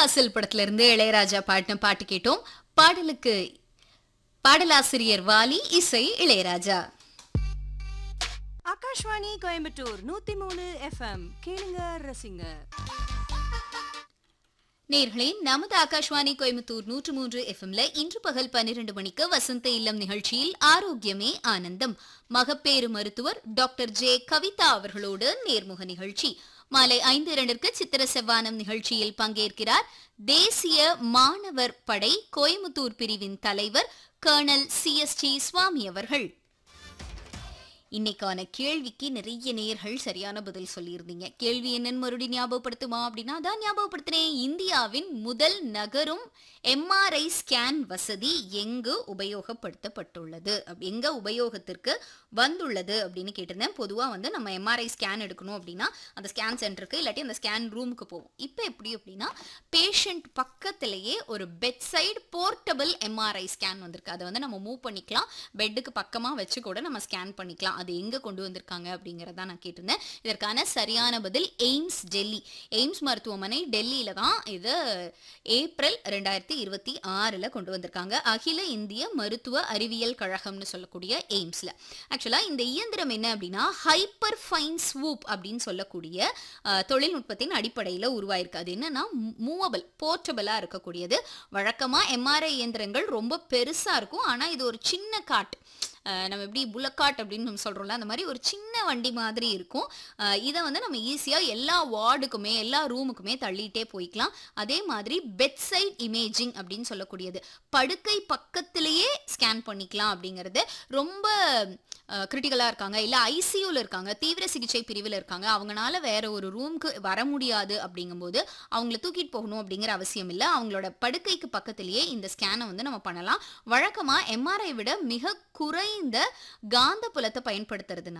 வாசல் படத்துல இருந்து இளையராஜா பாடின பாட்டு கேட்டோம் பாடலுக்கு பாடலாசிரியர் வாலி இசை இளையராஜா ஆகாஷ்வாணி கோயம்புத்தூர் நூத்தி மூணு எஃப்எம் கேளுங்க ரசிங்க நேர்களே நமது ஆகாஷ்வாணி கோயம்புத்தூர் நூற்று மூன்று எஃப்எம்ல இன்று பகல் பன்னிரண்டு மணிக்கு வசந்த இல்லம் நிகழ்ச்சியில் ஆரோக்கியமே ஆனந்தம் மகப்பேறு மருத்துவர் டாக்டர் ஜே கவிதா அவர்களோடு நேர்முக நிகழ்ச்சி மாலை ஐந்து இரண்டிற்கு சித்திர செவ்வானம் நிகழ்ச்சியில் பங்கேற்கிறார் தேசிய மாணவர் படை கோயம்புத்தூர் பிரிவின் தலைவர் colonel C S T Swamy அவர்கள் இன்னைக்கான கேள்விக்கு நிறைய நேயர்கள் சரியான பதில் சொல்லியிருந்தீங்க கேள்வி என்னன்னு மறுபடியும் ஞாபகப்படுத்துமா அப்படின்னா அதான் ஞாபகப்படுத்துறேன் இந்தியாவின் முதல் நகரும் எம்ஆர்ஐ ஸ்கேன் வசதி எங்கு உபயோகப்படுத்தப்பட்டுள்ளது அப்- எங்க உபயோகத்திற்கு வந்துள்ளது அப்படின்னு கேட்டிருந்தேன் பொதுவாக வந்து நம்ம எம்ஆர்ஐ ஸ்கேன் எடுக்கணும் அப்படின்னா அந்த ஸ்கேன் சென்டருக்கு இல்லாட்டி அந்த ஸ்கேன் ரூமுக்கு போவோம் இப்போ எப்படி அப்படின்னா பேஷண்ட் பக்கத்திலேயே ஒரு bed side portable MRI scan வந்திருக்கு அதை வந்து நம்ம மூவ் பண்ணிக்கலாம் பெட்டுக்கு பக்கமாக வச்சு கூட நம்ம ஸ்கேன் பண்ணிக்கலாம் அது எங்கே கொண்டு வந்திருக்காங்க அப்படிங்கிறத நான் கேட்டிருந்தேன் இதற்கான சரியான பதில் எய்ம்ஸ் டெல்லி எய்ம்ஸ் மருத்துவமனை டெல்லியில தான் இது ஏப்ரல் ரெண்டாயிரத்தி இருபத்தி ஆறில் கொண்டு வந்திருக்காங்க அகில இந்திய மருத்துவ அறிவியல் கழகம்னு சொல்லக்கூடிய எய்ம்ஸில் ஆக்சுவலாக இந்த இயந்திரம் என்ன அப்படின்னா ஹைப்பர் ஃபைன் ஸ்வூப் அப்படின்னு சொல்லக்கூடிய அஹ், தொழில்நுட்பத்தின் அடிப்படையில் உருவாயிருக்கு அது என்னன்னா மூவபிள் போர்ட்டபிளாக இருக்கக்கூடியது வழக்கமாக எம்ஆர்ஐ இயந்திரங்கள் ரொம்ப பெருசாக இருக்கும் ஆனால் இது ஒரு சின்ன காட் அஹ் நம்ம எப்படி புல்லக்காட் அப்படின்னு நம்ம சொல்கிறோம்ல அந்த மாதிரி ஒரு சின்ன வண்டி மாதிரி இருக்கும் அஹ் இதை வந்து நம்ம ஈஸியாக எல்லா வார்டுக்குமே எல்லா ரூமுக்குமே தள்ளிட்டே போய்க்கலாம் அதே மாதிரி பெட் சைட் இமேஜிங் அப்படின்னு சொல்லக்கூடியது படுக்கை பக்கத்திலேயே ஸ்கேன் பண்ணிக்கலாம் அப்படிங்கிறது ரொம்ப கிரிட்டிக்கலாக இருக்காங்க இல்லை ஐசியூவில் இருக்காங்க தீவிர சிகிச்சை பிரிவில் இருக்காங்க அவங்களால வேற ஒரு ரூமுக்கு வர முடியாது அப்படிங்கும்போது அவங்கள தூக்கிட்டு போகணும் அப்படிங்கிற அவசியம் இல்லை அவங்களோட படுக்கைக்கு பக்கத்திலேயே இந்த ஸ்கேனை வந்து நம்ம பண்ணலாம் வழக்கமாக எம்ஆர்ஐ விட மிக குறைந்த காந்த புலத்தை பயன்படுத்துறதுனால